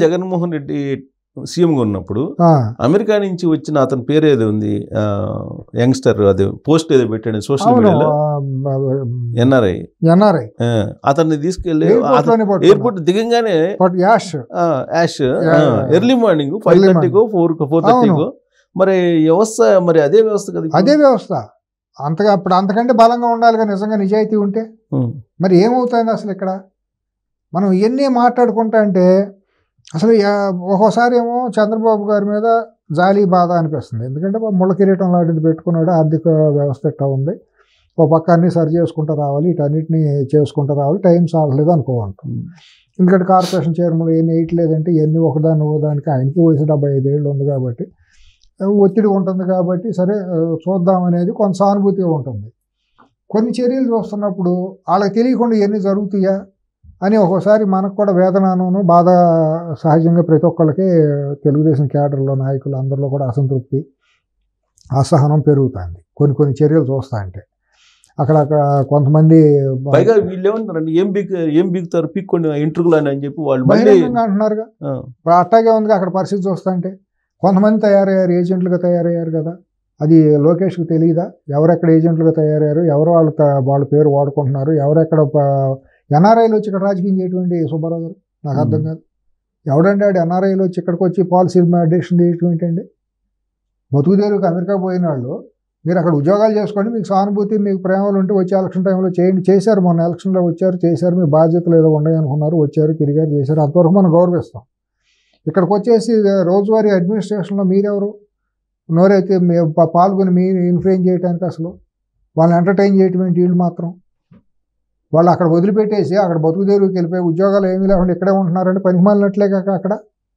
జగన్మోహన్ రెడ్డి సీఎంగా ఉన్నప్పుడు ఆ, అమెరికా నుంచి వచ్చిన అతని పేరు ఏదో ఉంది ఆ, యంగ్స్టర్ అది పోస్ట్ ఏదో పెట్టాడు సోషల్ అవును మీడియాలో ఎన్ఆర్ఐ ఎన్ఆర్ఐ అతన్ని తీసుకెళ్లి ఎయిర్పోర్ట్ లోనే పట్టుకున్నాం. ఎయిర్పోర్ట్ దిగంగానే బట్ యాష్ ఆ, యాష్ యా. ఎర్లీ మార్నింగ్ ఫైవ్ Early థర్టీకో ఫోర్ ఫోర్ థర్టీకో మరి వ్యవస్థ మరి అదే వ్యవస్థ కదా ఇప్పుడు. అదే వ్యవస్థ అంతగా అప్పుడు అంతకంటే బలంగా ఉండాలిగా నిజంగా నిజాయితీ ఉంటే ఉం. మరి ఏమవుతుంది అసలు ఇక్కడ మనం ఇవన్నీ మాట్లాడుకుంటా అంటే అసలు యా- ఒక్కోసారి ఏమో చంద్రబాబు గారి మీద జాలి బాధ అనిపిస్తుంది ఎందుకంటే పాపం ముళ్ళ కిరీటం లాంటిది పెట్టుకున్నాడు ఆర్థిక వ్యవస్థ ఇట్లా ఉంది ఓ పక్క అన్ని సరి చేసుకుంటూ రావాలి ఇటన్నిటిని చేసుకుంటూ రావాలి టైం సాగలేదు అనుకోవంటాం ఉం. ఎందుకంటే కార్పొరేషన్ చైర్మన్ ఏం వేయట్లేదంటే ఇవన్నీ ఒకదాని ఒకదానికి ఆయనకి వయసు డెబ్బై ఐదేళ్ళు ఉంది కాబట్టి ఒత్తిడి ఉంటుంది కాబట్టి సరే ఆ, చూద్దాం అనేది కొంత సానుభూతిగా ఉంటుంది కొన్ని చర్యలు చూస్తున్నప్పుడు వాళ్ళకి తెలియకుండా ఇవన్నీ జరుగుతాయా అని ఒక్కోసారి మనకు కూడా వేదనను బాధ సహజంగా ప్రతి ఒక్కళ్ళకి తెలుగుదేశం క్యాడర్లో నాయకులు అందరిలో కూడా అసంతృప్తి అసహనం పెరుగుతుంది కొన్ని కొన్ని చర్యలు చూస్తా అంటే అక్కడ అక్కడ కొంతమంది పైగా వీళ్ళు ఏమంటారండి ఏం బిగ్ ఏం బిగుతారు పిక్కొని ఇంటర్వ్యూలు అని అని చెప్పి వాళ్ళు మళ్ళీ బహిరంగంగా అంటున్నారుగా ఆ, ఇప్పుడు అట్టాగే ఉంది అక్కడ పరిస్థితి చూస్తుంటే కొంతమంది తయారయ్యారు ఏజెంట్లుగా తయారయ్యారు కదా అది లోకేష్కి తెలియదా ఎవరెక్కడ ఏజెంట్లుగా తయారయ్యారు ఎవరు వాళ్ళ త- వాళ్ళ పేరు వాడుకుంటున్నారు ఎవరెక్కడ ఎన్ఆర్ఐలు వచ్చి ఇక్కడ రాజకీయం చేయటువంటి సుబ్బారావు గారు నాకు అర్థం కాదు ఎవడండి ఆడు ఎన్ఆర్ఐలు వచ్చి ఇక్కడికి వచ్చి పాలసీ అడిక్షన్ చేయటం ఏంటండి బతుకుదేరుకు అమెరికా పోయిన వాళ్ళు మీరు అక్కడ ఉద్యోగాలు చేసుకోండి మీకు సానుభూతి మీకు ప్రేమలు ఉంటే వచ్చే ఎలక్షన్ టైంలో చేయండి చేశారు మొన్న ఎలక్షన్లో వచ్చారు చేశారు మీ బాధ్యతలు ఏదో ఉన్నాయి అనుకున్నారు వచ్చారు తిరిగారు చేశారు అంతవరకు మనం గౌరవిస్తాం ఇక్కడికి వచ్చేసి రోజువారీ అడ్మినిస్ట్రేషన్లో మీరెవరు నోరైతే మీ పా- పాల్గొని మీరు ఇన్ఫ్లుయెన్స్ చేయడానికి అసలు వాళ్ళని ఎంటర్టైన్ చేయటం ఏంటి వీళ్ళు మాత్రం వాళ్ళు అక్కడ వదిలిపెట్టేసి అక్కడ బతుకు తెరువుకి వెళ్ళిపోయి ఉద్యోగాలు ఏమీ లేకుండా ఇక్కడే ఉంటున్నారంటే పనికి మాలినట్లే కాక అక్కడ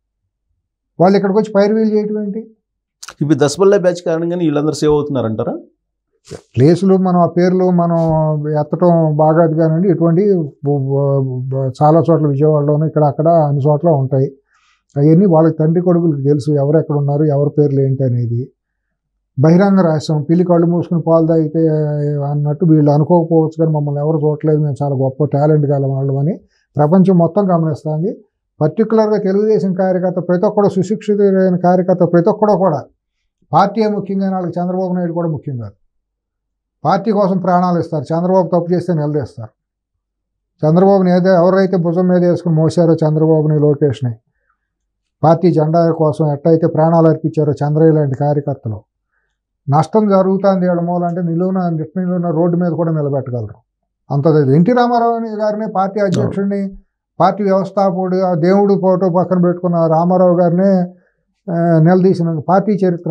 వాళ్ళు ఇక్కడికి వచ్చి పైరువీలు చేయటం ఏంటి ఇప్పుడు దసబల్లా బ్యాచ్ కారణంగానే వీళ్ళందరూ సేవ్ అవుతున్నారంటారా ప్లేసులు మనం ఆ పేర్లు మనం ఎత్తడం బాగాది కానండి ఇటువంటి బ- బ- బ- చాలా చోట్ల విజయవాడలోనూ ఇక్కడ అక్కడ అన్ని చోట్ల ఉంటాయి అవన్నీ వాళ్ళకి తండ్రి కొడుకులకు తెలుసు ఎవరు ఎక్కడ ఉన్నారు ఎవరి పేర్లు ఏంటి అనేది బహిరంగ రహస్యం పిల్లి కళ్ళు మూసుకుని పాలు తాగితే అన్నట్టు వీళ్ళు అనుకోకపోవచ్చు కానీ మమ్మల్ని ఎవరు చూడలేదు మేము చాలా గొప్ప టాలెంట్ గల వాళ్ళం అని ప్రపంచం మొత్తం గమనిస్తుంది పర్టికులర్గా తెలుగుదేశం కార్యకర్త ప్రతి ఒక్కడు సుశిక్షితులైన కార్యకర్త ప్రతి ఒక్కడో కూడా పార్టీ ముఖ్యంగా వాళ్ళకి చంద్రబాబు నాయుడు కూడా ముఖ్యం కాదు పార్టీ కోసం ప్రాణాలు ఇస్తారు చంద్రబాబు తప్పు చేస్తే నిలదీస్తారు చంద్రబాబుని ఏదో ఎవరైతే భుజం మీద వేసుకుని మోసారో చంద్రబాబుని లోకేష్ని పార్టీ జెండా కోసం ఎట్టయితే ప్రాణాలు అర్పించారో చంద్రయ్య లాంటి కార్యకర్తలు నష్టం జరుగుతుంది వీళ్ళ మూలంటే నిలువున నిలువున రోడ్డు మీద కూడా నిలబెట్టగలరు అంత ఎన్టీ రామారావు గారిని పార్టీ అధ్యక్షుడిని పార్టీ వ్యవస్థాపకుడు ఆ దేవుడు ఫోటో పక్కన పెట్టుకున్న రామారావు గారిని ఆ, నిలదీసిన పార్టీ చరిత్ర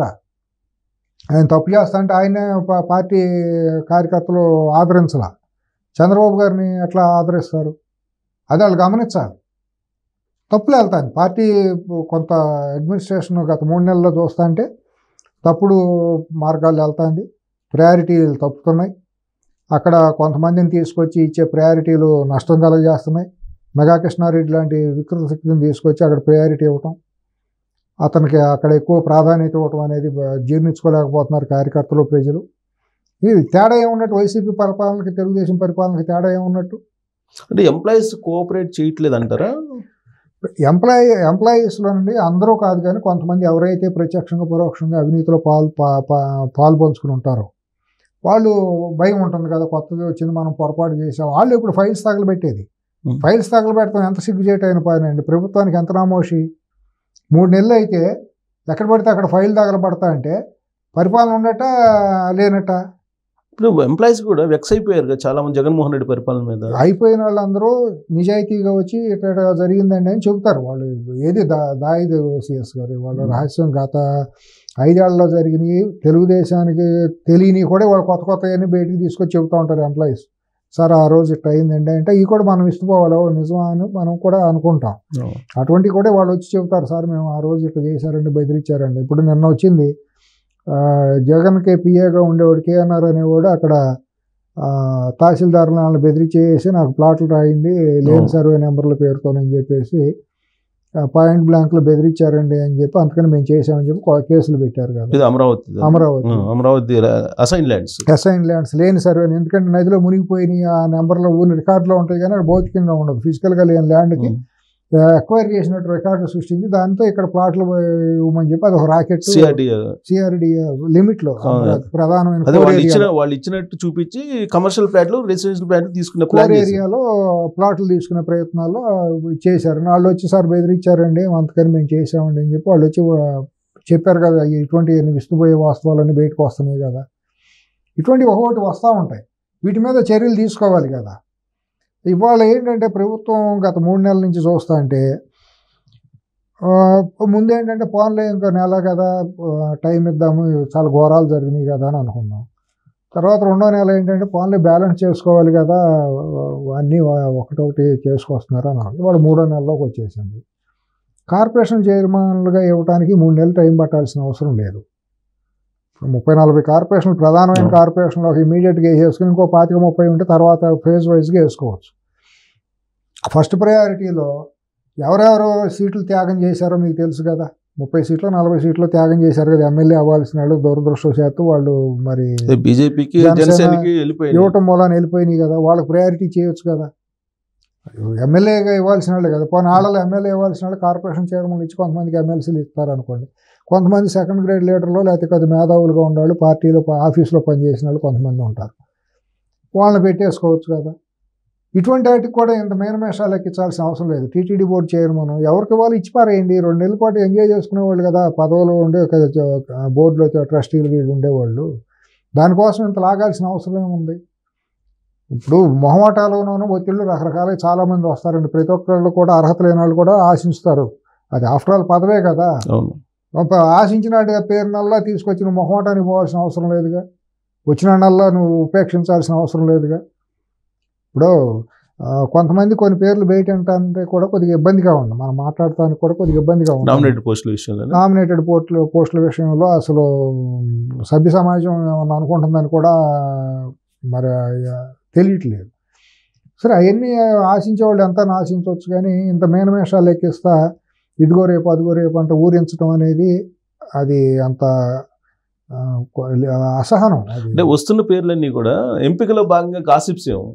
ఆయన తప్పు చేస్తా అంటే ఆయనే పా- పార్టీ కార్యకర్తలు ఆదరించాల చంద్రబాబు గారిని ఎట్లా ఆదరిస్తారు అది వాళ్ళు గమనించాలి తప్పులు వెళ్తాను పార్టీ కొంత అడ్మినిస్ట్రేషన్ గత మూడు నెలల్లో చూస్తా అంటే తప్పుడు మార్గాలు వెళ్తాంది ప్రయారిటీలు తప్పుతున్నాయి అక్కడ కొంతమందిని తీసుకొచ్చి ఇచ్చే ప్రయారిటీలు నష్టం కలగజేస్తున్నాయి మెగా కృష్ణారెడ్డి లాంటి వికృత శక్తిని తీసుకొచ్చి అక్కడ ప్రయారిటీ ఇవ్వటం అతనికి అక్కడ ఎక్కువ ప్రాధాన్యత ఇవ్వటం అనేది బ- జీర్ణించుకోలేకపోతున్నారు కార్యకర్తలు ప్రజలు ఇది తేడా ఏమున్నట్టు వైసీపీ పరిపాలనకి తెలుగుదేశం పరిపాలనకి తేడా ఏమున్నట్టు అంటే ఎంప్లాయీస్ కోఆపరేట్ చేయట్లేదు అంటారా ఎంప్లాయీ ఎంప్లాయీస్లో నుండి అందరూ కాదు కానీ కొంతమంది ఎవరైతే ప్రత్యక్షంగా పరోక్షంగా అవినీతిలో పాలు పా- పా- పాలు పంచుకుని ఉంటారో వాళ్ళు భయం ఉంటుంది కదా కొత్తది వచ్చింది మనం పొరపాటు చేసాం వాళ్ళు ఇప్పుడు ఫైల్స్ తగలబెట్టేది Hmm. ఫైల్స్ తగలబెడతాం ఎంత సిగ్గుచేటైన పని అండి ప్రభుత్వానికి ఎంత నామోషి మూడు నెలలు అయితే ఎక్కడ పడితే అక్కడ ఫైల్ తగలబడతా అంటే పరిపాలన ఉండట లేనట ఇప్పుడు ఎంప్లాయీస్ కూడా వెక్స్ అయిపోయారు కదా చాలా మంది జగన్మోహన్ రెడ్డి పరిపాలన మీద అయిపోయిన వాళ్ళందరూ నిజాయితీగా వచ్చి ఇట్లా జరిగిందండి అని చెబుతారు వాళ్ళు ఏది దా దాయిది సిఎస్ గారు వాళ్ళ Hmm. రహస్యం గత ఐదేళ్లలో జరిగినాయి తెలుగుదేశానికి తెలియని కూడా వాళ్ళు కొత్త కొత్తవన్నీ బయటికి తీసుకొచ్చి చెబుతూ ఉంటారు ఎంప్లాయీస్ సార్ ఆ రోజు ఇట్లా అయిందండి అంటే ఇవి కూడా మనం ఇస్తుపోవాలి ఓ నిజమా అని మనం కూడా అనుకుంటాం అటువంటివి కూడా వాళ్ళు వచ్చి చెబుతారు సార్ మేము ఆ రోజు ఇట్లా చేశారండి బెదిరించారండి ఇప్పుడు నిన్న వచ్చింది ఆ, జగన్కి పిఏగా ఉండేవాడు కేఎన్ఆర్ అనేవాడు అక్కడ ఆ, తహసీల్దారులను వాళ్ళని బెదిరించేసి నాకు ప్లాట్లు రాయింది లేని అవును. సర్వే నెంబర్ల పేరుతోనని చెప్పేసి ఆ, పాయింట్ బ్లాంక్లో బెదిరించారండి అని చెప్పి అందుకని మేము చేసామని చెప్పి కొ- కేసులు పెట్టారు కదా ఇది అమరావతి అమరావతి ఆ, Amaravati assign lands assign lands లేని సర్వే ఎందుకంటే నదిలో మునిగిపోయినాయి ఆ నెంబర్లో ఊరి రికార్డులో ఉంటాయి కానీ అది భౌతికంగా ఉండదు ఫిజికల్గా లేని ల్యాండ్కి ఎక్వైర్ చేసినట్టు రికార్డు సృష్టించి దాంతో ఇక్కడ ప్లాట్లు ఇవ్వమని చెప్పి అది ఒక రాకెట్ సిఆర్డి సిఆర్డి లిమిట్ లో అవును. ప్రధానమైన అదే core వాళ్ళు area ఇచ్చిన లో. వాళ్ళు ఇచ్చినట్టు చూపించి కమర్షియల్ ప్లాట్లు రెసిడెన్షియల్ ప్లాట్లు తీసుకునే కోర్ ప్లాన్ చేశారు. ఏరియాలో ప్లాట్లు తీసుకునే ప్రయత్నాల్లో చేశారు వాళ్ళు వచ్చి సార్ బెదిరించారండి అంతకని మేము చేసామండి అని చెప్పి వాళ్ళు వచ్చి ఆ, చెప్పారు కదా ఇటువంటి విస్తుపోయే వాస్తవాలన్నీ బయటకు వస్తున్నాయి కదా ఇటువంటి ఒక్కొక్కటి వస్తూ ఉంటాయి వీటి మీద చర్యలు తీసుకోవాలి కదా ఇవాళ ఏంటంటే ప్రభుత్వం గత మూడు నెలల నుంచి చూస్తా అంటే ఆ, ముందేంటంటే పోన్లే ఇంకా నెల కదా ఆ, టైం ఇద్దాము చాలా ఘోరాలు జరిగినాయి కదా అని అనుకున్నాం తర్వాత రెండో నెల ఏంటంటే పోన్లే బ్యాలెన్స్ చేసుకోవాలి కదా అన్నీ ఒకటొకటి చేసుకొస్తున్నారు అని అనుకున్నాం. ఇవాళ మూడో నెలలోకి వచ్చేసింది కార్పొరేషన్ చైర్మన్లుగా ఇవ్వడానికి మూడు నెలలు టైం పట్టాల్సిన అవసరం లేదు ఇప్పుడు ముప్పై నలభై కార్పొరేషన్లు ప్రధానమైన అవును. కార్పొరేషన్లో ఇమీడియట్గా వేసేసుకుని ఇంకో పాతిక ముప్పై ఉంటే తర్వాత ఫేజ్ వైజ్గా వేసుకోవచ్చు ఫస్ట్ ప్రయారిటీలో ఎవరెవరు సీట్లు త్యాగం చేశారో మీకు తెలుసు కదా ముప్పై సీట్లు నలభై సీట్లు త్యాగం చేశారు కదా ఎమ్మెల్యే అవ్వాల్సిన వాళ్ళు దురదృష్టవశాత్తు వాళ్ళు మరి అదే బీజేపీకి జనసేన జనసేనకి వెళ్ళిపోయింది ఇవ్వటం మూలాన వెళ్ళిపోయినాయి కదా వాళ్ళకి ప్రయారిటీ చేయొచ్చు కదా ఎమ్మెల్యేగా ఇవ్వాల్సిన వాళ్ళు కదా పోనీ ఆళ్ళలో ఎమ్మెల్యే ఇవ్వాల్సిన వాళ్ళు కార్పొరేషన్ చైర్మన్ ఇచ్చి కొంతమందికి ఎమ్మెల్సీలు ఇస్తారనుకోండి కొంతమంది సెకండ్ గ్రేడ్ లీడర్లో లేకపోతే కొద్ది మేధావులుగా ఉండేవాళ్ళు పార్టీలో ప- ఆఫీస్లో పనిచేసిన వాళ్ళు కొంతమంది ఉంటారు వాళ్ళని పెట్టేసుకోవచ్చు కదా ఇటువంటి వాటికి కూడా ఇంత మేనమేషాలు ఎక్కించాల్సిన అవసరం లేదు టీటీడీ బోర్డు చైర్మన్ ఎవరికి వాళ్ళు ఇచ్చి పారేయండి రెండు నెలల పాటు ఎంజాయ్ చేసుకునేవాళ్ళు కదా పదవులు ఉండే ఒక చ- బోర్డులో చ- ట్రస్టీలు వీళ్ళు ఉండేవాళ్ళు దానికోసం ఇంత లాగాల్సిన అవసరం ఏముంది ఇప్పుడు మొహమాటాలోనూ ఒత్తిళ్ళు రకరకాల చాలామంది వస్తారండి ప్రతి ఒక్కళ్ళు కూడా అర్హత లేని వాళ్ళు కూడా ఆశిస్తారు అది ఆఫ్టర్ ఆల్ పదవే కదా అవును ఒక ఆశించినట్టుగా పేరు నల్లా తీసుకొచ్చి నువ్వు మొహమాటానికి పోవాల్సిన అవసరం లేదుగా వచ్చిన నల్లా నువ్వు ఉపేక్షించాల్సిన అవసరం లేదుగా ఇప్పుడు ఆ, కొంతమంది కొన్ని పేర్లు బయట అంటే కూడా కొద్దిగా ఇబ్బందిగా ఉంది మనం మాట్లాడటానికి కూడా కొద్దిగా ఇబ్బందిగా ఉంది నామినేటెడ్ పోస్టుల విషయంలో నామినేటెడ్ పోస్టులు పోస్టుల విషయంలో అసలు సభ్య సమాజం ఏమన్నా అనుకుంటుందని కూడా మరి ఆ, తెలియట్లేదు సరే అవన్నీ ఆశించే వాళ్ళు ఎంత ఆశించవచ్చు కానీ ఇంత మేనమేషాలు ఎక్కిస్తా ఇదిగో రేపు అదిగో రేపు అంటే ఊరించడం అనేది అది అంత ఆ, కొ- అసహనం అది అంటే వస్తున్న పేర్లన్నీ కూడా ఎంపికలో భాగంగా గాసిప్స్ ఏమో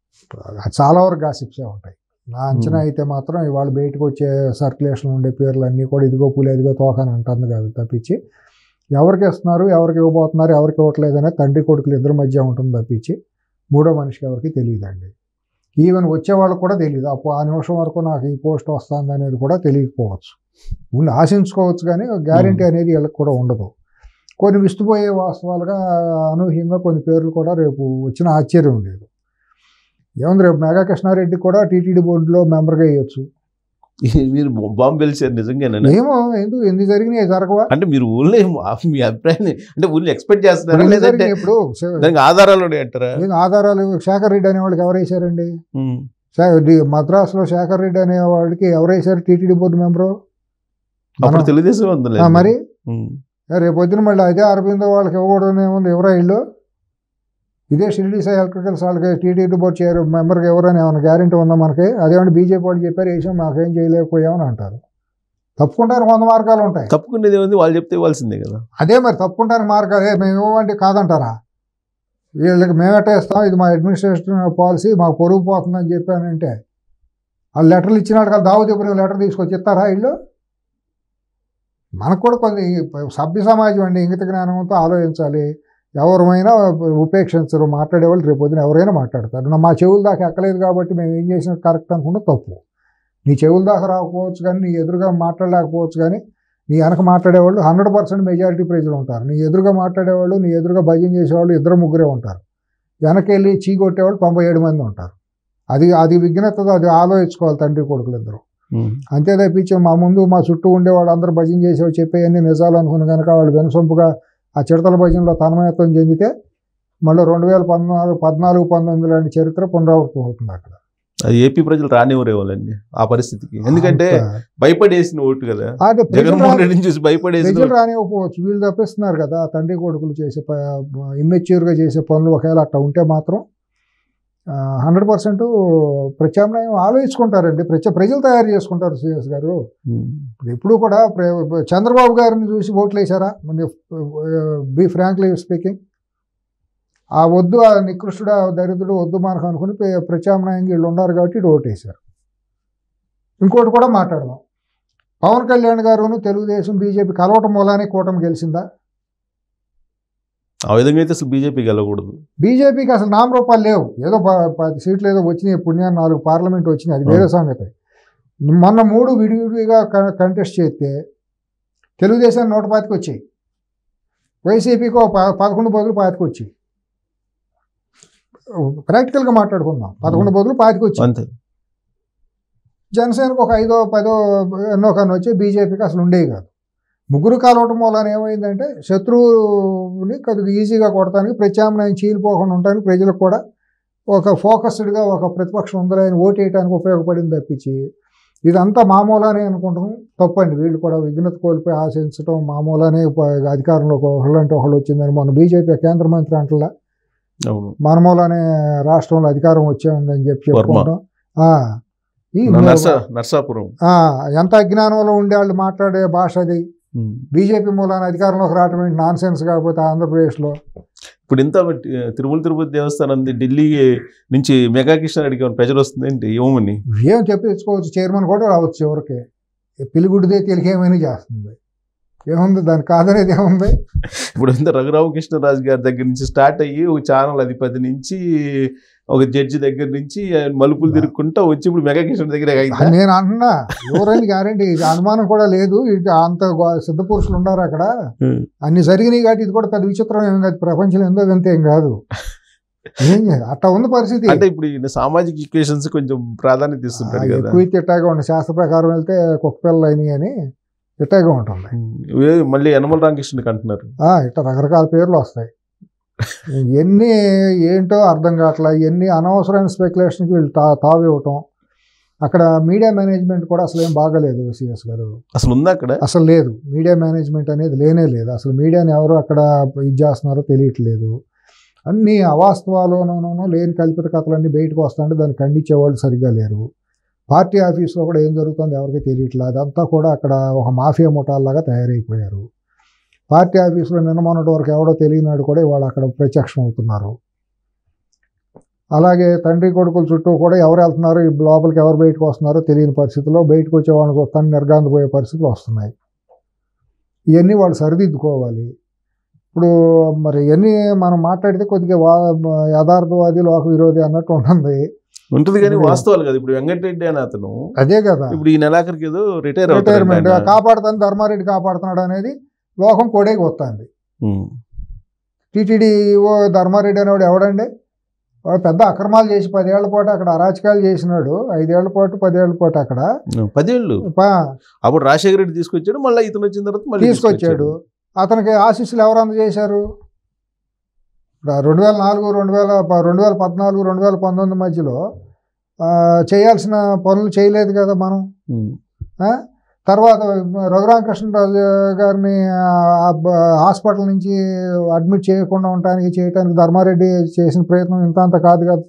చాలా వరకు గాసిప్సే ఉంటాయి నా అంచనా Hmm. అయితే మాత్రం ఇవాళ బయటకు వచ్చే సర్క్యులేషన్ ఉండే పేర్లు అన్నీ కూడా ఇదిగో పూలు ఎదిగో తోక అని అంటుంది కాదు తప్పించి ఎవరికి ఇస్తున్నారు ఎవరికి ఇవ్వబోతున్నారు ఎవరికి ఇవ్వట్లేదు అనేది తండ్రి కొడుకులు ఇద్దరి మధ్య ఉంటుంది తప్పించి మూడో మనిషికి ఎవరికి తెలియదండి ఈవెన్ వచ్చే వాళ్ళకి కూడా తెలియదు అప్పుడు ఆ నిమిషం వరకు నాకు ఈ పోస్ట్ వస్తుంది అనేది కూడా తెలియకపోవచ్చు ఉండి ఆశించుకోవచ్చు కానీ గ్యారంటీ అనేది వీళ్ళకి కూడా ఉండదు కొన్ని విస్తుపోయే వాస్తవాలుగా అనూహ్యంగా కొన్ని పేర్లు కూడా రేపు వచ్చిన ఆశ్చర్యం లేదు ఏముంది రేపు మెగా కృష్ణారెడ్డి కూడా టీటీడీ బోర్డులో మెంబర్గా వేయొచ్చు మీరు బాంబు వెలిసారు నిజంగానే ఏమో ఎందుకు ఎందుకు జరిగినాయి జరగవా అంటే మీరు ఊళ్ళో మీ అభిప్రాయాన్ని అంటే ఊళ్ళో ఎక్స్పెక్ట్ ఇప్పుడు చేస్తున్నారా ఎందుకు లేదంటే జరిగినాయి ఇప్పుడు శే- దానికి ఆధారాలు ఉన్నాయి అంటారా ఏం ఆధారాలు శేఖర్ రెడ్డి అనే వాళ్ళకి ఎవరు వేశారండి ఉమ్. శే- డి- మద్రాసులో శేఖర్ రెడ్డి అనే వాడికి ఎవరు వేశారు టీటీడీ బోర్డు మెంబరు అప్పుడు మనం- తెలుగుదేశం ఉందిలే ఆ, మరి ఉమ్. రేపు పొద్దున మళ్ళీ అదే అరవిందో వాళ్ళకి ఇవ్వకూడదు ఏముంది ఎవరా ఇల్లు ఇదే షిరిడి సాయి ఎలక్ట్రికల్స్ వాళ్ళకి టీటీడీ బోర్డు చైర్ మెంబర్కి ఎవరైనా ఏమైనా గ్యారెంటీ ఉందా మనకి అదేమంటే బీజేపీ వాళ్ళు చెప్పారు వేసాం మాకేం చేయలేకపోయామని అంటారు తప్పుకుంటానికి వంద మార్గాలు ఉంటాయి తప్పుకునేది ఏముంది వాళ్ళు చెప్తే ఇవ్వాల్సిందే కదా అదే మరి తప్పుకుంటానికి మార్గాలే మేము ఇవ్వమంటే కాదంటారా వీళ్ళకి మేమేట ఇస్తాం ఇది మా అడ్మినిస్ట్రేషన్ పాలసీ మాకు పొరుగు పోతుందని చెప్పానంటే వాళ్ళు లెటర్లు ఇచ్చినాడు కదా దావు చెప్పిన లెటర్ తీసుకొచ్చి ఇస్తారా వీళ్ళు మనకు కూడా కొన్ని సభ్య సమాజం అండి ఇంగిత జ్ఞానంతో ఆలోచించాలి ఎవరైనా ఉపేక్షించరు మాట్లాడేవాళ్ళు రేపు పొద్దున ఎవరైనా మాట్లాడతారు నా మా చెవుల దాకా ఎక్కలేదు కాబట్టి మేము ఏం చేసినా కరెక్ట్ అనుకుంటే తప్పు నీ చెవుల దాకా రాకపోవచ్చు కానీ నీ ఎదురుగా మాట్లాడలేకపోవచ్చు కానీ నీ వెనక మాట్లాడేవాళ్ళు హండ్రెడ్ పర్సెంట్ మెజారిటీ ప్రజలు ఉంటారు నీ ఎదురుగా మాట్లాడేవాళ్ళు నీ ఎదురుగా భజన చేసేవాళ్ళు ఇద్దరు ముగ్గురే ఉంటారు వెనకెళ్ళి చీ కొట్టేవాళ్ళు తొంభై ఏడు మంది ఉంటారు అది అది విఘ్నతతో అది ఆలోచించుకోవాలి తండ్రి కొడుకులు ఇద్దరు ఉమ్. అంతే తప్పించి మా ముందు మా చుట్టూ ఉండే వాళ్ళు అందరూ భజన చేసేవి చెప్పేవన్నీ నిజాలు అనుకుని కనుక వాళ్ళు వెనుసొంపుగా ఆ చిడతల భజనలో తన్మయత్వం చెందితే మళ్ళీ రెండు వేల పద్నాలుగు పద్నాలుగు పంతొమ్మిది లాంటి చరిత్ర పునరావృతం అవుతుంది అక్కడ అది ఏపీ ప్రజలు రానివ్వరే వాళ్ళండి ఆ పరిస్థితికి ఎందుకంటే అంత- భయపడేసిన ఓటు కదా అదే ప్రజలు జగన్మోహన్ రాని- రెడ్డిని చూసి భయపడేసిన ప్రజలు రానివ్వకపోవచ్చు వీళ్ళు తప్పిస్తున్నారు కదా తండ్రి కొడుకులు చేసే ఇమ్మెచ్యూర్గా చేసే పనులు ఒకవేళ అట్లా ఉంటే మాత్రం హండ్రెడ్ పర్సెంట్ ప్రత్యామ్నాయం ఆలోచించుకుంటారండి ప్రజ ప్రజలు తయారు చేసుకుంటారు సురేష్ గారు ఉమ్. ఇప్పుడు ఎప్పుడు కూడా ప్ర- చంద్రబాబు గారిని చూసి ఓట్లు వేశారా బీ ఫ్రాంక్లీ స్పీకింగ్ ఆ వద్దు ఆ నికృష్టుడు ఆ దరిద్రుడు వద్దు మనకు అనుకుని ప్ర- ప్రత్యామ్నాయంగా వీళ్ళు ఉన్నారు కాబట్టి ఇటు ఓటు వేశారు ఇంకోటి కూడా మాట్లాడదాం పవన్ కళ్యాణ్ గారును తెలుగుదేశం బీజేపీ కలవటం మూలానే కూటమి గెలిచిందా ఆ విధంగా అయితే అసలు బీజేపీ గెలవకూడదు బీజేపీకి అసలు నామరూపాలు లేవు ఏదో ప- పది సీట్లు ఏదో వచ్చినాయి పుణ్యాన్ని నాలుగు పార్లమెంట్ వచ్చినాయి అది వేరే సంగతి మొన్న మూడు విడివిడిగా కంటెస్ట్ చేస్తే తెలుగుదేశానికి నూట పాతికి వచ్చాయి వైసీపీకి ఒక ప- పదకొండు బదులు పాతికి వచ్చాయి ప్రాక్టికల్గా మాట్లాడుకుందాం పదకొండు బదులు పాతికి వచ్చాయి అంతే జనసేనకు ఒక ఐదో పదో ఎన్నో కన్నా వచ్చి బీజేపీకి అసలు ఉండేవి కాదు ముగ్గురు కలవటం మూలన ఏమైందంటే శత్రువుని కొద్దిగా ఈజీగా కొడటానికి ప్రత్యామ్నాయం చీలిపోకుండా ఉండడానికి ప్రజలకు కూడా ఒక ఫోకస్డ్గా ఒక ప్రతిపక్షం ఉందని ఆయన ఓటు వేయడానికి ఉపయోగపడింది తప్పించి ఇదంతా మామూలానే అనుకుంటాం తప్పండి వీళ్ళు కూడా విఘ్నత కోల్పోయి ఆశించడం మామూలానే ఉప- అధికారంలోకి ఒకళ్ళంటే ఒకళ్ళు వచ్చిందని మొన్న బీజేపీ కేంద్ర మంత్రి అంటలా అవును మన మూలానే రాష్ట్రంలో అధికారం వచ్చేందని చెప్పి చెప్పుకుంటాం ఆ, ఈ నర్సా నర్సాపురం ఆ, ఎంత అజ్ఞానంలో ఉండే వాళ్ళు మాట్లాడే భాష అది ఉమ్. బీజేపీ మూలాన అధికారంలోకి రావటం ఏంటి నాన్ సెన్స్ కాకపోతే ఆంధ్రప్రదేశ్లో ఇప్పుడు ఇంత బట్టి, తిరుమల తిరుపతి దేవస్థానం ఉంది, ఢిల్లీ నుంచి మెగా కిషన్ రెడ్డికి ఏమైనా ప్రెజర్ వస్తుంది ఏంటి ఏమని ఏం చెప్పి తెచ్చుకోవచ్చు చైర్మన్ కూడా రావచ్చు ఎవరికి పిలిగుడిదే తెలికేమైనా చేస్తుంది ఏముంది దాని కాదనేది ఏముంది ఇప్పుడు ఇంత రఘురామకృష్ణరాజు గారి దగ్గర నుంచి స్టార్ట్ అయ్యి ఒక ఛానల్ అధిపతి నుంచి ఒక జడ్జి దగ్గర నుంచి ఆయన మలుపులు తిరుక్కుంటా వచ్చి ఇప్పుడు మెగా కిషన్ దగ్గర అయిందా? అది నేను అంటున్నా ఎవరైనా గ్యారంటీ ఇది అనుమానం కూడా లేదు ఇది అంత గో- సిద్ధ పురుషులు ఉన్నారు అక్కడ ఉమ్. అన్ని జరిగినాయి కాబట్టి ఇది కూడా పెద్ద విచిత్రం ఏం కాదు ప్రపంచంలో ఎంతో వింత ఏం కాదు ఏం చేయాలి అట్లా ఉంది పరిస్థితి అంటే ఇప్పుడు ఈయన సామాజిక ఈక్వేషన్స్ కొంచెం ప్రాధాన్యత ఇస్తుంటాడు ఆ, కదా ఎక్కువ ఇట్టాగా ఉండే శాస్త్ర ప్రకారం వెళ్తే కుక్క పిల్లలు అయినాయి అని ఇట్టాగా ఉంటుంది ఉమ్. ఏ- మళ్ళీ యనమల రామకృష్ణకి అంటున్నారు ఆ, ఇట్లా రకరకాల పేర్లు వస్తాయి ఎన్ని ఏంటో అర్థం కావట్లా ఎన్ని అనవసరమైన స్పెక్యులేషన్కి వీళ్ళు తా తావు ఇవ్వటం అక్కడ మీడియా మేనేజ్మెంట్ కూడా అసలు ఏం బాగలేదు సిఎస్ గారు అసలు ఉందా అక్కడ అసలు లేదు మీడియా మేనేజ్మెంట్ అనేది లేనే లేదు అసలు మీడియాని ఎవరు అక్కడ ఇది చేస్తున్నారో తెలియట్లేదు అన్ని అవాస్తవాలోనూ లేని కల్పిత కథలన్నీ బయటకు వస్తుంటే దాన్ని ఖండించేవాళ్ళు సరిగ్గా లేరు పార్టీ ఆఫీస్లో కూడా ఏం జరుగుతుందో ఎవరికి తెలియట్లేదు అదంతా కూడా అక్కడ ఒక మాఫియా ముఠాల్లాగా తయారైపోయారు పార్టీ ఆఫీసులో నిన్న మొన్నటి వరకు ఎవడో తెలియనాడు కూడా ఇవాళ అక్కడ ప్రత్యక్షం అవుతున్నారు అలాగే తండ్రి కొడుకుల చుట్టూ కూడా ఎవరు వెళ్తున్నారు ఈ లోపలికి ఎవరు బయటకు వస్తున్నారో తెలియని పరిస్థితుల్లో బయటకు వచ్చే వాళ్ళని చూస్తాను నిర్గాంధపోయే పరిస్థితులు వస్తున్నాయి ఇవన్నీ వాళ్ళు సరిదిద్దుకోవాలి ఇప్పుడు మరి ఇవన్నీ మనం మాట్లాడితే కొద్దిగా వా యథార్థవాది లోక విరోధి అన్నట్టు ఉంటుంది ఉంటుంది కానీ ఇప్పుడు- వాస్తవాలు కదా ఇప్పుడు వెంకటరెడ్డి అని అతను అదే కదా ఇప్పుడు ఈ నెలాఖరికి ఏదో రిటైర్ రిటైర్మెంట్ అవుతారు కాపాడుతాను ధర్మారెడ్డి కాపాడుతున్నాడు అనేది లోకం కొడేకి వస్తుంది టీటీడీ ఓ ధర్మారెడ్డి అనేవాడు ఎవడండి వాడు పెద్ద అక్రమాలు చేసి పదేళ్ల పాటు అక్కడ అరాచకాలు చేసినాడు ఐదేళ్ల పాటు పదేళ్ల పాటు అక్కడ పదేళ్ళు పా- అప్పుడు రాజశేఖర రెడ్డి తీసుకొచ్చాడు మళ్ళీ ఇతను వచ్చిన తర్వాత మళ్ళీ తీసుకొచ్చాడు అతనికి ఆశీస్సులు ఎవరు అందజేశారు ఇప్పుడు రెండు వేల నాలుగు రెండు వేల ప- రెండు వేల పద్నాలుగు రెండు వేల పంతొమ్మిది మధ్యలో ఆ, చేయాల్సిన పనులు చేయలేదు కదా మనం ఉమ్. ఆ? తర్వాత రఘురామకృష్ణరాజు గారిని ఆ బ- హాస్పిటల్ నుంచి అడ్మిట్ చేయకుండా ఉండటానికి చేయటానికి ధర్మారెడ్డి చేసిన ప్రయత్నం ఇంత అంత కాదు కదా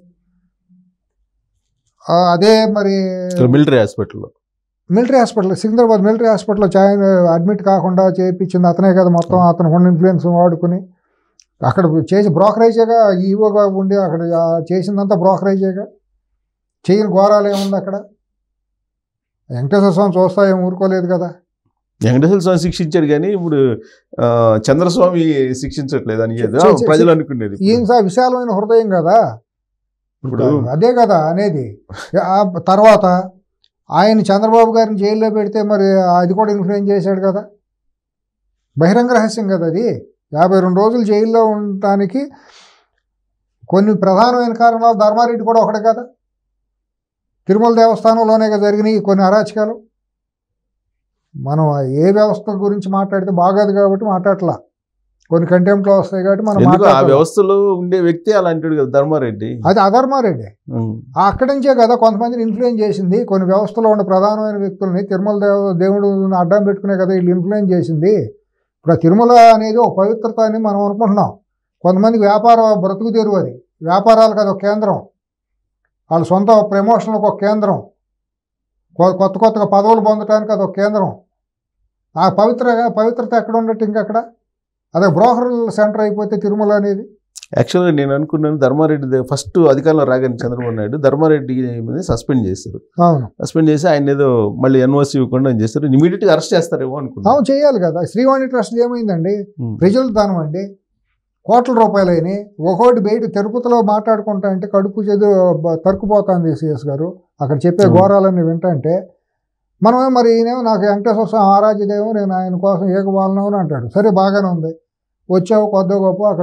ఆ, అదే మరి ఇక్కడ మిలిటరీ హాస్పిటల్లో మిలిటరీ హాస్పిటల్ సికింద్రాబాద్ మిలిటరీ హాస్పిటల్లో జాయిన్ అడ్మిట్ కాకుండా చేయించింది అతనే కదా మొత్తం అతను ఉన్న ఇన్ఫ్లుయెన్స్ వాడుకుని అక్కడ చేసి బ్రోకరేజేగా ఈవోగా ఉండి అక్కడ ఆ చేసిందంతా బ్రోకరేజేగా చేయని ఘోరాలు ఏముంది అక్కడ వెంకటేశ్వర స్వామి చూస్తా ఏం ఊరుకోలేదు కదా వెంకటేశ్వర స్వామి శిక్షించాడు కానీ ఇప్పుడు ఆ, చంద్రస్వామి శిక్షించట్లేదు అని ఏదో చే- చే- ప్రజలు అనుకునేది ఈయన సా విశాలమైన హృదయం కదా ఇప్పుడు అదే కదా అనేది ఆ తర్వాత ఆయన చంద్రబాబు గారిని జైల్లో పెడితే మరి అది కూడా ఇన్ఫ్లుయెన్స్ చేశాడు కదా బహిరంగ రహస్యం కదా అది యాభై రెండు రోజులు జైల్లో ఉండటానికి కొన్ని ప్రధానమైన కారణాలు ధర్మారెడ్డి కూడా ఒకటే కదా తిరుమల దేవస్థానంలోనే కదా జరిగినాయి కొన్ని అరాచకాలు మనం ఏ వ్యవస్థ గురించి మాట్లాడితే బాగోదు కాబట్టి మాట్లాడట్లా కొన్ని కంటెంప్ట్లో వస్తాయి కాబట్టి మనం ఎందుకు ఆ మాట్లాడాలి వ్యవస్థలో ఉండే వ్యక్తి అలాంటివాడు కదా ధర్మారెడ్డి అది అధర్మారెడ్డి ఉమ్. ఆ అక్కడి నుంచే కదా కొంతమందిని ఇన్ఫ్లుయెన్స్ చేసింది కొన్ని వ్యవస్థలో ఉన్న ప్రధానమైన వ్యక్తుల్ని తిరుమల దేవ దేవుడు అడ్డం పెట్టుకునే కదా వీళ్ళు ఇన్ఫ్లుయెన్స్ చేసింది ఇప్పుడు ఆ తిరుమల అనేది ఒక పవిత్రత అని మనం అనుకుంటున్నాం కొంతమందికి వ్యాపార బ్రతుకు తెరువు అది వ్యాపారాలకు అది ఒక కేంద్రం వాళ్ళ సొంత ప్రమోషన్లకు ఒక కేంద్రం కొ- కొత్త కొత్తగా పదవులు పొందడానికి అది ఒక కేంద్రం ఆ పవిత్ర పవిత్రత ఎక్కడ ఉన్నట్టు ఇంకక్కడ అదే బ్రోకర్ సెంటర్ అయిపోతే తిరుమల అనేది యాక్చువల్గా నేను అనుకున్నాను ధర్మారెడ్డి ఫస్ట్ అధికారంలో రాగానే చంద్రబాబు నాయుడు ధర్మారెడ్డి సస్పెండ్ చేస్తారు అవును సస్పెండ్ చేసి ఆయన ఏదో మళ్ళీ ఎన్ఓసి ఇవ్వకుండా చేస్తారు ఇమీడియట్ గా అరెస్ట్ చేస్తారేమో అనుకున్నాను అవును చేయాలి కదా శ్రీవాణి ట్రస్ట్ ఏమైందండి ఉమ్. ప్రజల దానం అండి కోట్ల రూపాయలైనాయి ఒక్కోటి బయట తిరుపతిలో మాట్లాడుకుంటా అంటే కడుపు చెదు బ- తరుక్కుపోతుంది సిఎస్ గారు అక్కడ చెప్పే అవును. ఘోరాలన్నీ వింటంటే మనమే మరి ఈయనేమో నాకు వెంకటేశ్వర స్వామి ఆరాధ్యదేమో నేను ఆయన కోసం ఏకబాలను అని అంటాడు సరే బాగానే ఉంది వచ్చావు కొద్ది గొప్ప అక్కడ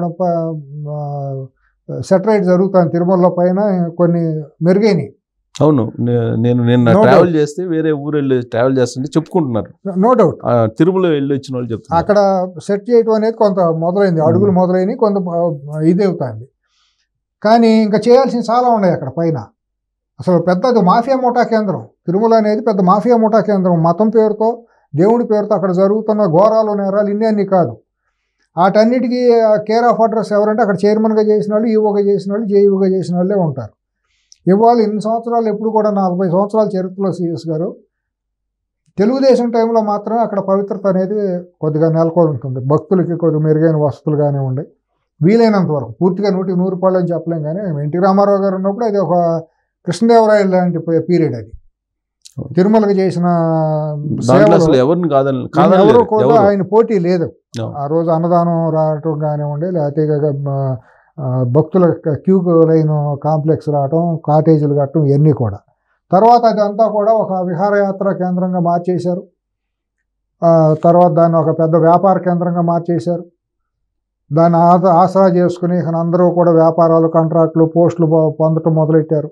సెటరైట్ జరుగుతుంది తిరుమలలో పైన కొన్ని మెరుగైనవి అవును నే- నేను నిన్న No ట్రావెల్ చేస్తే వేరే ఊరు వెళ్ళి ట్రావెల్ చేస్తుంటే చెప్పుకుంటున్నారు నో డౌట్ ఆ, తిరుమల వెళ్ళి వచ్చిన వాళ్ళు చెప్తున్నారు అక్కడ సెట్ చేయటం అనేది కొంత మొదలైంది అడుగులు మొదలైనవి కొంత ఆ, ఇది అవుతుంది కానీ ఇంకా చేయాల్సిన చాలా ఉన్నాయి అక్కడ పైన అసలు పెద్ద అది మాఫియా ముఠా కేంద్రం తిరుమల అనేది పెద్ద మాఫియా ముఠా కేంద్రం మతం పేరుతో దేవుడి పేరుతో అక్కడ జరుగుతున్న ఘోరాలు నేరాలు ఇన్ని అన్ని కాదు వాటన్నిటికీ కేర్ ఆఫ్ అడ్రస్ ఎవరంటే అక్కడ చైర్మన్గా చేసిన వాళ్ళు ఈవోగా చేసిన వాళ్ళు జేఈఓగా చేసిన వాళ్ళే ఉంటారు ఇవాళ ఇన్ని సంవత్సరాలు ఎప్పుడు కూడా నలభై సంవత్సరాల చరిత్రలో సిఎస్ గారు తెలుగుదేశం టైంలో మాత్రమే అక్కడ పవిత్రత అనేది కొద్దిగా నెలకొని ఉంటుంది భక్తులకి కొద్దిగా మెరుగైన వసతులు కానివ్వండి వీలైనంత వరకు పూర్తిగా నూటికి నూరు రూపాయలు అని చెప్పలేం కానీ ఎన్టీ రామారావు గారు ఉన్నప్పుడు అది ఒక కృష్ణదేవరాయలు లాంటి పీరియడ్ అది తిరుమలకి చేసిన దాంట్లో అసలు సేవలు ఎవరిని కాదని ఎవరు కాదనలేరు కూడా ఎవరు ఆయన పోటీ లేదు అవును. ఆ రోజు అన్నదానం రావటం కానివ్వండి లేకపోతే ఇక, ఆ, భక్తుల క్యూ లైన్ కాంప్లెక్స్ రావటం కాటేజీలు కట్టడం ఇవన్నీ కూడా తర్వాత అదంతా కూడా ఒక విహారయాత్ర కేంద్రంగా మార్చేశారు ఆ, తర్వాత దాన్ని ఒక పెద్ద వ్యాపార కేంద్రంగా మార్చేశారు దాన్ని ఆస- ఆసరా చేసుకుని ఇక అందరూ కూడా వ్యాపారాలు కాంట్రాక్టులు పోస్టులు పొ- పొందటం మొదలెట్టారు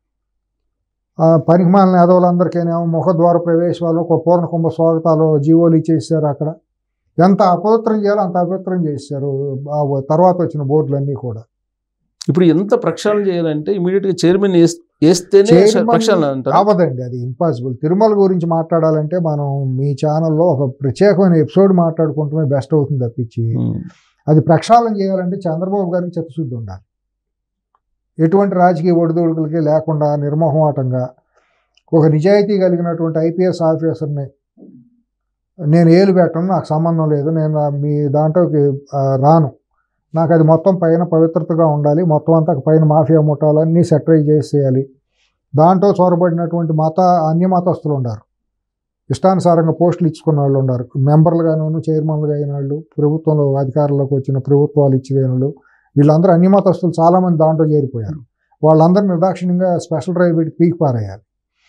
ఆ, పనికిమాలిన యాదవులందరికీనేమో ముఖద్వార ప్రవేశాలు ఒక పూర్ణ కుంభ స్వాగతాలు జీవోలు ఇచ్చేసారు అక్కడ ఎంత అపవిత్రం చేయాలో అంత అపవిత్రం చేశారు ఆ తర్వాత వచ్చిన బోర్డులన్నీ కూడా ఇప్పుడు ఎంత ప్రక్షాళన చేయాలంటే ఇమీడియట్ గా చైర్మన్ వేస్తేనే చైర్మన్ ప్రక్షాళన అంటారు అవ్వదండి అది ఇంపాసిబుల్ తిరుమల గురించి మాట్లాడాలంటే మనం మీ ఛానల్లో ఒక ప్రత్యేకమైన ఎపిసోడ్ మాట్లాడుకుంటమే బెస్ట్ అవుతుంది తప్పించి అది ప్రక్షాళన చేయాలంటే చంద్రబాబు గారికి చిత్తశుద్ధి ఉండాలి ఎటువంటి రాజకీయ ఒడిదుడుకులకి లేకుండా నిర్మోహమాటంగా ఒక నిజాయితీ కలిగినటువంటి ఐపీఎస్ ఆఫీసర్ని నేను ఏలు పెట్టను నాకు సంబంధం లేదు నేను ఆ మీ దాంట్లోకి ఆ, రాను నాకు అది మొత్తం పైన పవిత్రతగా ఉండాలి మొత్తం అంతా పైన మాఫియా ముఠాలన్నీ సెటరైజ్ చేసేయాలి దాంట్లో చొరబడినటువంటి మత అన్య మతస్థులు ఉన్నారు ఇష్టానుసారంగా పోస్టులు ఇచ్చుకున్న వాళ్ళు ఉన్నారు మెంబర్లుగాను చైర్మన్లుగా అయిన వాళ్ళు ప్రభుత్వంలో అధికారంలోకి వచ్చిన ప్రభుత్వాలు ఇచ్చిన వాళ్ళు వీళ్ళందరూ అన్ని మతస్థులు చాలామంది దాంట్లో చేరిపోయారు వాళ్ళందరూ నిర్దాక్షిణ్యంగా స్పెషల్ డ్రైవ్ పెట్టి పీకి పారేయాలి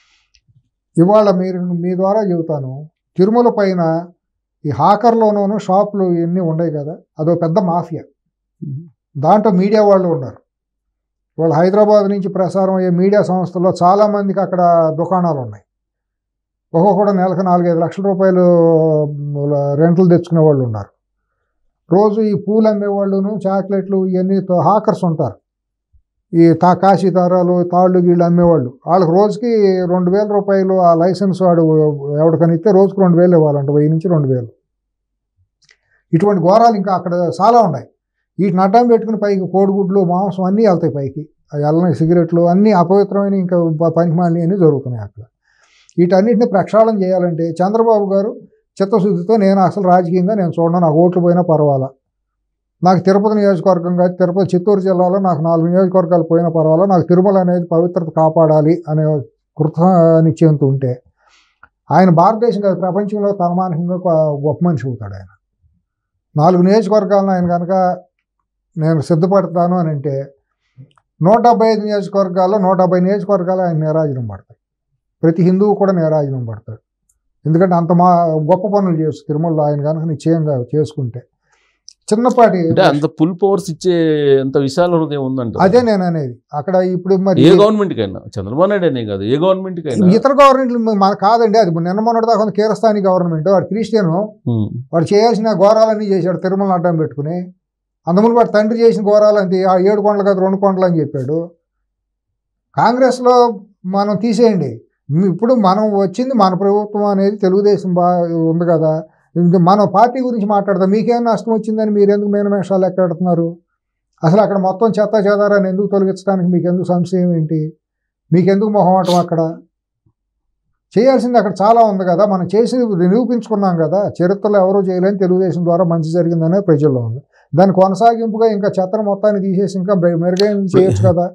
ఇవాళ మీరు మీ ద్వారా చెబుతాను తిరుమల పైన ఈ హాకర్లోనూ షాపులు ఇవన్నీ ఉన్నాయి కదా అదో పెద్ద మాఫియా దాంట్లో మీడియా వాళ్ళు ఉన్నారు వాళ్ళు హైదరాబాద్ నుంచి ప్రసారం అయ్యే మీడియా సంస్థల్లో చాలామందికి అక్కడ దుకాణాలు ఉన్నాయి ఒక్కొక్కడు నెలకు నాలుగైదు లక్షల రూపాయలు రెంట్లు తెచ్చుకునే వాళ్ళు ఉన్నారు రోజు ఈ పూలు అమ్మేవాళ్ళును చాక్లెట్లు ఇవన్నీ తో- హాకర్స్ ఉంటారు ఈ తా కాశీ దారాలు తాళ్ళు గీళ్ళు అమ్మేవాళ్ళు వాళ్ళకి రోజుకి రెండు వేల రూపాయలు ఆ లైసెన్స్ వాడు ఎవరికని ఇస్తే రోజుకి రెండు వేలు ఇవ్వాలంట వెయ్యి నుంచి రెండు వేలు ఇటువంటి ఘోరాలు ఇంకా అక్కడ చాలా ఉన్నాయి వీటిని అడ్డం పెట్టుకుని పైకి కోడిగుడ్లు మాంసం అన్నీ వెళ్తాయి పైకి అవి వెళ్ళని సిగరెట్లు అన్నీ అపవిత్రమైన ఇంకా ప- పనికిమాలినవి అన్నీ జరుగుతున్నాయి అక్కడ వీటన్నిటిని ప్రక్షాళన చేయాలంటే చంద్రబాబు గారు చిత్తశుద్ధితో నేను అసలు రాజకీయంగా నేను చూడను నాకు ఓట్లు పోయినా పర్వాలా నాకు తిరుపతి నియోజకవర్గం కాదు తిరుపతి చిత్తూరు జిల్లాలో నాకు నాలుగు నియోజకవర్గాలు పోయినా పర్వాలా నాకు తిరుమల అనేది పవిత్రత కాపాడాలి అనే కృత నిశ్చయంతో ఉంటే ఆయన భారతదేశం కాదు ప్రపంచంలో తలమానికంగా ఒక గొప్ప మనిషి అవుతాడు ఆయన నాలుగు నియోజకవర్గాలను ఆయన కనుక నేను సిద్ధపడతాను అని అంటే నూట డెబ్బై ఐదు నియోజకవర్గాల్లో నూట డెబ్బై నియోజకవర్గాలు ఆయన నీరాజనం పడతాయి ప్రతి హిందువు కూడా నీరాజనం పడతాడు ఎందుకంటే అంత మా గొప్ప పనులు చేస్తూ తిరుమలలో ఆయన కనుక నిశ్చయంగా చేసుకుంటే చిన్నపాటి అంటే అంత ఫుల్ పవర్స్ ఇచ్చే అంత విశాల హృదయం ఉందంట అదే నేను అనేది అక్కడ ఇప్పుడు మరి ఏ గవర్నమెంట్ కైనా చంద్రబాబు నాయుడు అనే కాదు ఏ గవర్నమెంట్ కైనా ఇతర గవర్నమెంట్లు మన కాదండి అది నిన్న మొన్నటి దాకా ఉన్న కేరస్థానీ గవర్నమెంట్ వాడు క్రిస్టియను ఉమ్. వాడు చేయాల్సిన ఘోరాలన్నీ చేశాడు తిరుమల అడ్డం పెట్టుకుని అందుముందు వాడు తండ్రి చేసిన ఘోరాలు అంతే ఆ ఏడు కొండలు కాదు రెండు కొండలు అని చెప్పాడు కాంగ్రెస్లో మనం తీసేయండి మీ- ఇప్పుడు మనం వచ్చింది మన ప్రభుత్వం అనేది తెలుగుదేశం బా ఉంది కదా ఇంక మన పార్టీ గురించి మాట్లాడదాం మీకేం నష్టం వచ్చిందని మీరు ఎందుకు మేనమేషాలు ఎక్కడుతున్నారు అసలు అక్కడ మొత్తం చెత్త చెదారాన్ని ఎందుకు తొలగించడానికి మీకు ఎందుకు సంశయం ఏంటి మీకెందుకు మొహమాటం అక్కడ చేయాల్సింది అక్కడ చాలా ఉంది కదా మనం చేసి నిరూపించుకున్నాం కదా చరిత్రలో ఎవరూ చేయలేని తెలుగుదేశం ద్వారా మంచి జరిగిందనే ప్రజల్లో ఉంది దాని కొనసాగింపుగా ఇంకా చెత్తను మొత్తాన్ని తీసేసి ఇంకా మెరుగైనది చేయొచ్చు కదా